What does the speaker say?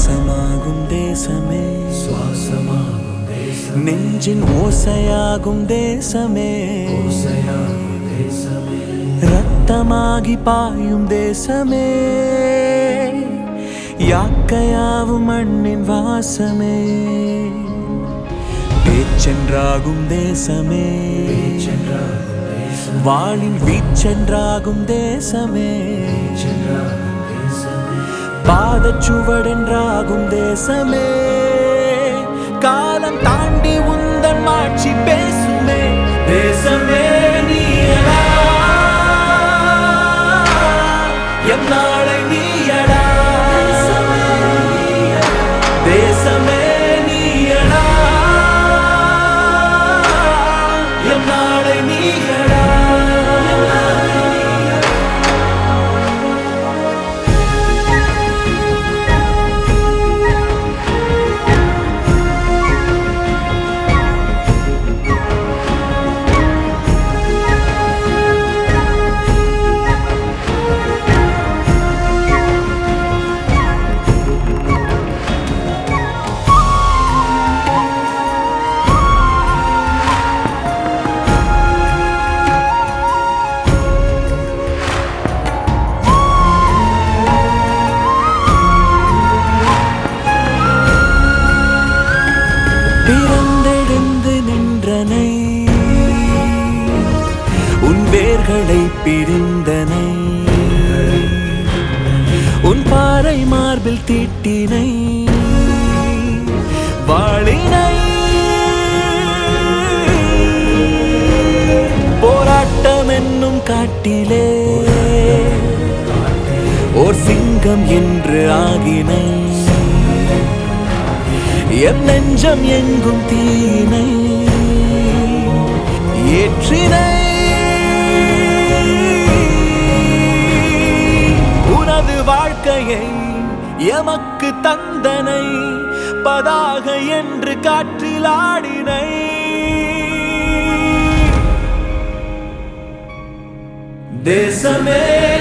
சுவாசமாகும் தேசமே சுவாசமாகும் தேசம் நெஞ்சின் ஓசையாகும் தேசமே ஓசையாகும் தேசமே ரத்தமாகி பாயும் தேசமே யாக்கையாவும் மண்ணின் வாசமே பேச்சென்றாகும் தேசமே சென்றாகும் தேசம் வாளின் வீச்சென்றாகும் தேசமே சென்றாகும் தேசமே பாதச்சுவடென்றாகும் தேசமே காலம் தாண்டி உந்தன் மாட்சி பேசுமே தேசமே நீயடா எம் நாளை நீயடா தேசமே நீயடா எம் நாளை நீயடா பிறந்தெழுந்து நின்றனை உன் வேர்களை பிரிந்தனை உன் பாறை மார்பில் தீட்டினை வாழினை போராட்டம் என்னும் காட்டிலே ஓர் சிங்கம் என்று ஆகினை என் நெஞ்சம் எங்கும் தீனை ஏற்றினை உனது வாழ்க்கையை எமக்கு தந்தனை பதாக என்று காற்றில் ஆடினை தேசமே